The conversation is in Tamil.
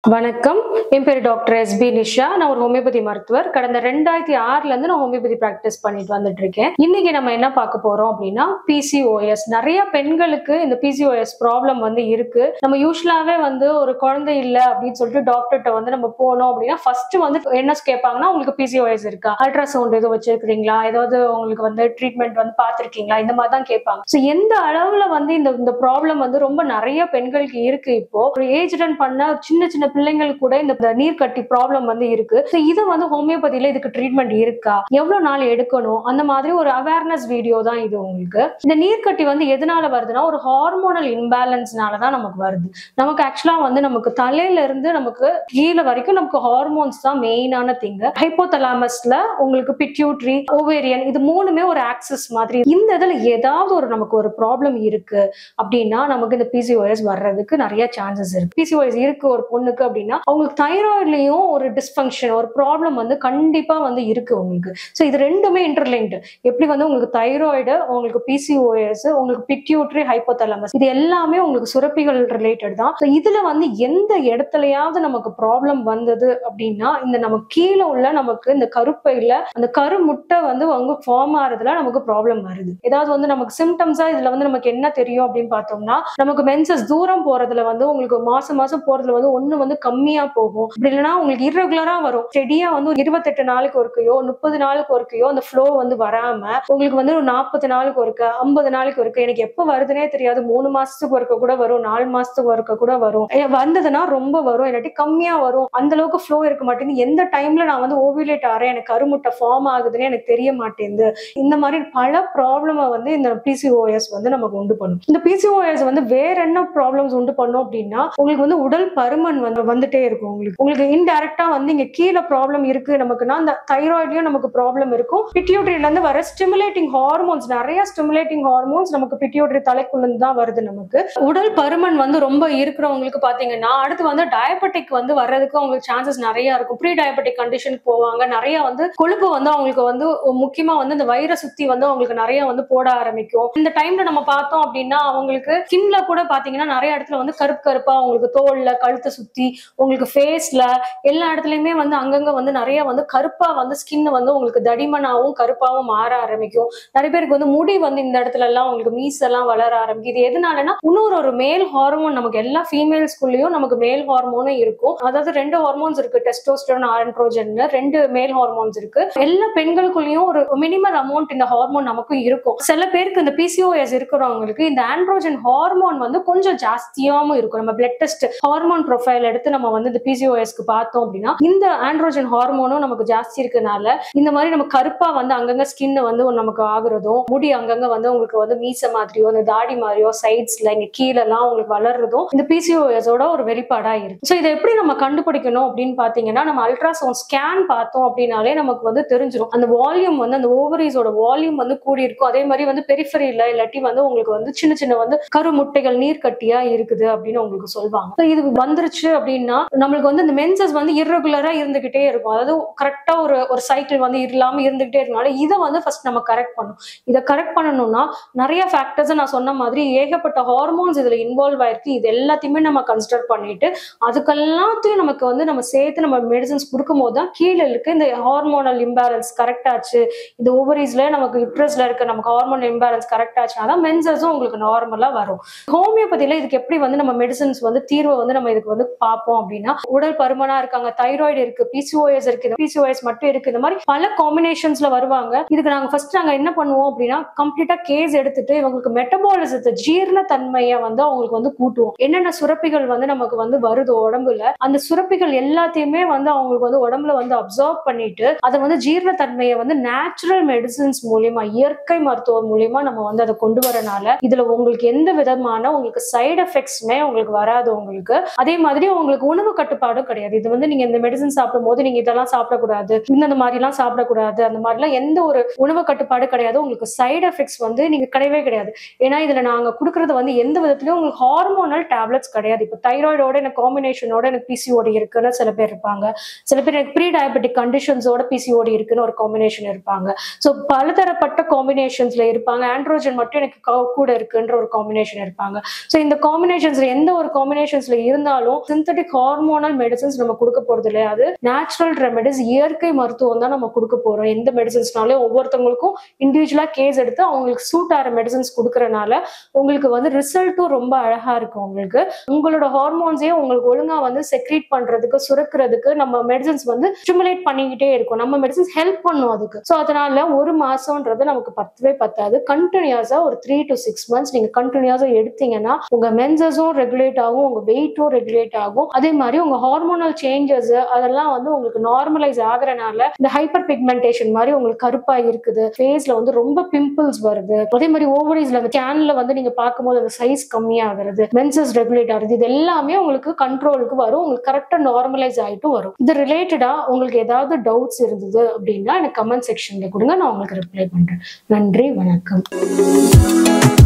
வணக்கம் என் பேர் டாக்டர் எஸ் பி நிஷா நான் ஒரு ஹோமியோபதி மருத்துவர் கடந்த ரெண்டாயிரத்தி ஆறுல இருந்து நான் ஹோமியோபதி பிராக்டிஸ் பண்ணிட்டு வந்துட்டு இருக்கேன் இன்னைக்கு நம்ம என்ன பார்க்க போறோம் அப்படின்னா பிசிஓஎஸ் நிறைய பெண்களுக்கு இந்த பிசிஓஎஸ் ப்ராப்ளம் வந்து இருக்கு நம்ம யூஸ்வலாவே வந்து ஒரு குழந்தை இல்ல அப்படின்னு சொல்லிட்டு டாக்டர்கிட்ட வந்து நம்ம போனோம் அப்படின்னா ஃபர்ஸ்ட் வந்து என்ன கேட்பாங்கன்னா உங்களுக்கு பிசிஓஎஸ் இருக்கா அல்ட்ராசவுண்ட் எதுவும் வச்சிருக்கீங்களா ஏதாவது உங்களுக்கு வந்து ட்ரீட்மெண்ட் வந்து பார்த்திருக்கீங்களா இந்த மாதிரி தான் கேட்பாங்க ஸோ எந்த அளவுல வந்து இந்த இந்த ப்ராப்ளம் வந்து ரொம்ப நிறைய பெண்களுக்கு இருக்கு இப்போ ஒரு ஏஜ் ரன் பண்ண சின்ன சின்ன பிள்ளைங்களுக்கு கூட இந்த நீர் கட்டி ப்ராப்ளம் வந்து இருக்கு ஸோ இது வந்து ஹோமியோபதியில இதுக்கு ட்ரீட்மெண்ட் இருக்கா எவ்வளவு நாள் எடுக்கணும் அந்த மாதிரி ஒரு அவேர்னஸ் வீடியோ தான் இது உங்களுக்கு இந்த நீர்க்கட்டி வந்து எதனால வருதுன்னா ஒரு ஹார்மோனல் இம்பேலன்ஸ்னால தான் நமக்கு வருது நமக்கு ஆக்சுவலா வந்து நமக்கு தலையில இருந்து நமக்கு கீழே வரைக்கும் நமக்கு ஹார்மோன்ஸ் தான் மெயினான திங்கு ஹைப்போதலாமஸ்ல உங்களுக்கு பிட்யூட்ரி ஓவேரியன் இது மூணுமே ஒரு ஆக்சஸ் மாதிரி இந்த இதுல ஏதாவது ஒரு நமக்கு ஒரு ப்ராப்ளம் இருக்கு அப்படின்னா நமக்கு இந்த பிசிஓஎஸ் வர்றதுக்கு நிறைய சான்சஸ் இருக்கு பிசிஓஎஸ் இருக்கு ஒரு பொண்ணுக்கு அப்படின்னா அவங்களுக்கு தைராய்ட்லயும் ஒரு டிஸ்ஃபங்க்ஷன் ஒரு ப்ராப்ளம் வந்து கண்டிப்பா வந்து இருக்கு உங்களுக்கு ஸோ இது ரெண்டுமே இன்டர்லிங்க்டு எப்படி வந்து உங்களுக்கு தைராய்டு உங்களுக்கு பிசிஓஎஸ் உங்களுக்கு பிட்யூட்ரி ஹைப்போதலமஸ் இது எல்லாமே உங்களுக்கு சுரப்பிகள் ரிலேட்டட் தான் ஸோ இதுல வந்து எந்த இடத்துலயாவது நமக்கு ப்ராப்ளம் வந்தது அப்படின்னா இந்த நமக்கு கீழே உள்ள நமக்கு இந்த கருப்பையில அந்த கரு முட்டை வந்து அவங்க ஃபார்ம் ஆறதுல நமக்கு ப்ராப்ளம் வருது ஏதாவது வந்து நமக்கு சிம்டம்ஸா இதுல வந்து நமக்கு என்ன தெரியும் அப்படின்னு பார்த்தோம்னா நமக்கு மென்சஸ் தூரம் போறதுல வந்து உங்களுக்கு மாசம் மாசம் போறதுல வந்து ஒண்ணு வந்து கம்மியா போகும் அப்படி இல்லைன்னா உங்களுக்கு irregular-ஆ வரும் ஸ்டெடியா வந்து ஒரு இருபத்தெட்டு நாளுக்கு ஒருக்கையோ முப்பது நாளுக்கு ஒருக்கையோ அந்த ஃப்ளோ வந்து வராம உங்களுக்கு வந்து ஒரு நாற்பது நாளுக்கு ஒருக்க ஐம்பது நாளுக்கு ஒருக்க எனக்கு எப்ப வருதுன்னே தெரியாது மூணு மாசத்துக்கு ஒருக்க கூட வரும் நாலு மாசத்துக்கு ஒருக்க கூட வரும் ஏ, வந்ததுன்னா ரொம்ப வரும் இல்லாட்டி கம்மியா வரும் அந்த அளவுக்கு ஃப்ளோ இருக்க மாட்டேங்குது எந்த டைம்ல நான் வந்து ஓவிலேட் ஆறேன் எனக்கு கருமுட்டை ஃபார்ம் ஆகுதுன்னு எனக்கு தெரிய மாட்டேங்குது இந்த மாதிரி பல ப்ராப்ளமை வந்து இந்த பிசிஓஎஸ் வந்து நமக்கு உண்டு பண்ணும் இந்த பிசிஓஎஸ் வந்து வேற என்ன ப்ராப்ளம்ஸ் உண்டு பண்ணும் அப்படின்னா உங்களுக்கு வந்து உடல் பருமன் வந்து வந்துட்டே இருக்கும் உங்களுக்கு உங்களுக்கு இன்டைரக்டா வந்து இங்க கீழே ப்ராப்ளம் இருக்கு நமக்குன்னா அந்த தைராய்ட்லயும் நமக்கு ப்ராப்ளம் இருக்கும் பிட்யூட்ரியில இருந்து வர ஸ்டிமுலேட்டிங் ஹார்மோன்ஸ் நிறைய ஸ்டிமுலேட்டிங் ஹார்மோன்ஸ் நமக்கு பிட்யூட்ரி தலைக்குள்ள இருந்து தான் வருது நமக்கு உடல் பருமன் வந்து ரொம்ப இருக்கிறவங்களுக்கு பாத்தீங்கன்னா அடுத்து வந்து டயபெட்டிக் வந்து வர்றதுக்கு அவங்களுக்கு சான்சஸ் நிறைய இருக்கும் ப்ரீ டயபெட்டிக் கண்டிஷனுக்கு போவாங்க நிறைய வந்து கொழுப்பு வந்து அவங்களுக்கு வந்து முக்கியமா வந்து இந்த வயிறை சுத்தி வந்து அவங்களுக்கு நிறைய வந்து போட ஆரம்பிக்கும் இந்த டைம்ல நம்ம பார்த்தோம் அப்படின்னா அவங்களுக்கு ஸ்கின்ல கூட பாத்தீங்கன்னா நிறைய இடத்துல வந்து கருப்பு கருப்பா அவங்களுக்கு தோல்ல கழுத்தை சுத்தி உங்களுக்கு ஃபேஸ்ல எல்லா இடத்துலயுமே வந்து அங்கங்க வந்து நிறைய வந்து கருப்பா வந்து ஸ்கின் வந்து உங்களுக்கு தடிமனாவும் கருப்பாவும் மாற ஆரம்பிக்கும் நிறைய பேருக்கு வந்து முடி வந்து இந்த இடத்துல எல்லாம் உங்களுக்கு மீஸ் எல்லாம் வளர ஆரம்பிக்கும் இது எதனாலனா இன்னொரு ஒரு மேல் ஹார்மோன் நமக்கு எல்லா ஃபீமேல்ஸ்குள்ளேயும் நமக்கு மேல் ஹார்மோனும் இருக்கும் அதாவது ரெண்டு ஹார்மோன்ஸ் இருக்கு டெஸ்டோஸ்டரோன் ஆண்ட்ரோஜன் ரெண்டு மேல் ஹார்மோன்ஸ் இருக்கு எல்லா பெண்களுக்குள்ளேயும் ஒரு மினிமல் அமௌண்ட் இந்த ஹார்மோன் நமக்கு இருக்கும் சில பேருக்கு இந்த பிசிஓஎஸ் இருக்கிறவங்களுக்கு இந்த ஆண்ட்ரோஜன் ஹார்மோன் வந்து கொஞ்சம் ஜாஸ்தியாவும் இருக்கும் நம்ம பிளட் டெஸ்ட் ஹார்மோன் ப்ரொஃபைல் எடுத்து நம்ம வந்து இந்த பிசிஓஎஸ்க்கு பார்த்தோம் அப்படின்னா இந்த ஆண்ட்ரோஜன் ஹார்மோனும் நமக்கு ஜாஸ்தி இருக்கனால இந்த மாதிரி நம்ம கருப்பா வந்து அங்கங்க ஸ்கின் வந்து நமக்கு ஆகுறதும் முடி அங்கங்க வந்து உங்களுக்கு வந்து மீச மாதிரியோ இந்த தாடி மாதிரியோ சைட்ஸ்ல இங்க கீழே எல்லாம் உங்களுக்கு வளர்றதும் இந்த பிசிஓஎஸோட ஒரு வெளிப்பாடா இருக்கு ஸோ இதை எப்படி நம்ம கண்டுபிடிக்கணும் அப்படின்னு பாத்தீங்கன்னா நம்ம அல்ட்ராசவுண்ட் ஸ்கேன் பார்த்தோம் அப்படின்னாலே நமக்கு வந்து தெரிஞ்சிடும் அந்த வால்யூம் வந்து அந்த ஓவரிஸோட வால்யூம் வந்து கூடி இருக்கும் அதே மாதிரி வந்து பெரிஃபரியில இல்லாட்டி வந்து உங்களுக்கு வந்து சின்ன சின்ன வந்து கரு முட்டைகள் நீர் கட்டியா இருக்குது அப்படின்னு உங்களுக்கு சொல்லுவாங்க So இது வந்துருச்சு அப்படின்னா நம்மளுக்கு வந்து இந்த மென்சஸ் வந்து irregular-ஆ இருந்துகிட்டே இருக்கும் அதாவது கரெக்டா ஒரு ஒரு சைக்கிள் வந்து இல்லாம இருந்துகிட்டே இருக்கனால இதை வந்து ஃபர்ஸ்ட் நம்ம கரெக்ட் பண்ணணும் இதை கரெக்ட் பண்ணணும்னா நிறைய ஃபேக்டர்ஸ் நான் சொன்ன மாதிரி ஏகப்பட்ட ஹார்மோன்ஸ் இதுல இன்வால்வ் ஆயிருக்கு இது எல்லாத்தையுமே நம்ம கன்சிடர் பண்ணிட்டு அதுக்கெல்லாத்தையும் நமக்கு வந்து நம்ம சேர்த்து நம்ம மெடிசன்ஸ் கொடுக்கும் போது தான் கீழே இருக்க இந்த ஹார்மோனல் இம்பேலன்ஸ் கரெக்ட் ஆச்சு இந்த ஓவரிஸ்ல நமக்கு யுட்ரஸ்ல இருக்க நமக்கு ஹார்மோன் இம்பேலன்ஸ் கரெக்ட் ஆச்சுன்னா தான் மென்சஸும் உங்களுக்கு நார்மலா வரும் ஹோமியோபதியில இதுக்கு எப்படி வந்து நம்ம மெடிசன்ஸ் வந்து தீர்வை வந்து நம்ம இதுக்கு வந்து பார்ப்போம் அப்படின்னா உடல் பருமனா இருக்காங்க தைராய்டு இருக்கு பிசிஓஎஸ் இருக்கு பிசிஓஎஸ் மட்டும் இருக்கு இந்த மாதிரி பல காம்பினேஷன்ஸ்ல வருவாங்க இதுக்கு நாங்க ஃபர்ஸ்ட் நாங்க என்ன பண்ணுவோம் அப்படின்னா கம்ப்ளீட்டா கேஸ் எடுத்துட்டு இவங்களுக்கு மெட்டபாலிசத்தை ஜீரண தன்மையை வந்து அவங்களுக்கு வந்து கூட்டுவோம் என்னென்ன சுரப்பிகள் வந்து நமக்கு வந்து வருது உடம்புல அந்த சுரப்பிகள் எல்லாத்தையுமே வந்து அவங்களுக்கு வந்து உடம்புல வந்து அப்சர்வ் பண்ணிட்டு அதை வந்து ஜீரண தன்மையை வந்து நேச்சுரல் மெடிசின்ஸ் மூலியமா இயற்கை மருத்துவம் மூலியமா நம்ம வந்து அதை கொண்டு வரனால இதுல உங்களுக்கு எந்த விதமான உங்களுக்கு சைடு எஃபெக்ட்ஸ்மே உங்களுக்கு வராது உங்களுக்கு அதே மாதிரி உங்களுக்கு உணவு கட்டுப்பாடும் கிடையாது இது வந்து நீங்க இந்த மெடிசன் சாப்பிடும் போது நீங்க இதெல்லாம் சாப்பிடக்கூடாது இந்த மாதிரி எல்லாம் சாப்பிடக்கூடாது அந்த மாதிரிலாம் எந்த ஒரு உணவு கட்டுப்பாடு கிடையாது உங்களுக்கு சைடு எஃபெக்ட்ஸ் வந்து நீங்க கிடையவே கிடையாது ஏன்னா இதுல நாங்க கொடுக்கறது வந்து எந்த விதத்துலயும் உங்களுக்கு ஹார்மோனல் டேப்லெட்ஸ் கிடையாது இப்போ தைராய்டோட எனக்கு காம்பினேஷனோட எனக்கு பிசிஓடி இருக்குன்னு சில பேர் இருப்பாங்க சில பேர் எனக்கு ப்ரீ டயபெட்டிக் கண்டிஷன்ஸோட பிசிஓடி இருக்குன்னு ஒரு காம்பினேஷன் இருப்பாங்க ஸோ பலதரப்பட்ட காம்பினேஷன்ஸ்ல இருப்பாங்க ஆண்ட்ரோஜன் மட்டும் எனக்கு க- கூட இருக்குன்ற ஒரு காம்பினேஷன் இருப்பாங்க ஸோ இந்த காம்பினேஷன்ஸ்ல எந்த ஒரு காம்பினேஷன்ஸ்ல இருந்தாலும் சிந்தட்டிக் சிந்தட்டிக் ஹார்மோனல் மெடிசன்ஸ் நம்ம கொடுக்க போறது கிடையாது நேச்சுரல் ரெமெடிஸ் இயற்கை மருத்துவம் தான் நம்ம கொடுக்க போறோம் எந்த மெடிசன்ஸ்னாலே ஒவ்வொருத்தவங்களுக்கும் இண்டிவிஜுவலா கேஸ் எடுத்து அவங்களுக்கு சூட் ஆகிற மெடிசன்ஸ் கொடுக்கறனால உங்களுக்கு வந்து ரிசல்ட்டும் ரொம்ப அழகா இருக்கும் உங்களுக்கு உங்களோட ஹார்மோன்ஸே உங்களுக்கு ஒழுங்கா வந்து செக்ரீட் பண்றதுக்கு சுரக்கிறதுக்கு நம்ம மெடிசன்ஸ் வந்து ஸ்டிமுலேட் பண்ணிக்கிட்டே இருக்கும் நம்ம மெடிசன்ஸ் ஹெல்ப் பண்ணும் அதுக்கு ஸோ அதனால ஒரு மாசம்ன்றது நமக்கு பத்தவே பத்தாது கண்டினியூஸா ஒரு த்ரீ டு சிக்ஸ் மந்த்ஸ் நீங்க கண்டினியூஸா எடுத்தீங்கன்னா உங்க மென்சஸும் ரெகுலேட் ஆகும் உங்க வெயிட்டும் ரெகுலேட் ஆகும் அதே மாதிரி உங்க ஹார்மோனல் சேஞ்சஸ் அதெல்லாம் வந்து உங்களுக்கு நார்மலைஸ் ஆகுறனால இந்த ஹைப்பர் பிக்மெண்டேஷன் மாதிரி உங்களுக்கு கருப்பா இருக்குது ஃபேஸ்ல வந்து ரொம்ப பிம்பிள்ஸ் வருது அதே மாதிரி ஓவரிஸ்ல அந்த கேன்ல வந்து நீங்க பார்க்கும்போது அந்த சைஸ் கம்மியாகிறது மென்சஸ் ரெகுலேட் ஆகுது இது எல்லாமே உங்களுக்கு கண்ட்ரோலுக்கு வரும் உங்களுக்கு கரெக்டா நார்மலைஸ் ஆயிட்டும் வரும் இது ரிலேட்டடா உங்களுக்கு ஏதாவது டவுட்ஸ் இருந்தது அப்படின்னா எனக்கு கமெண்ட் செக்ஷன்ல கொடுங்க நான் உங்களுக்கு ரிப்ளை பண்றேன் நன்றி வணக்கம்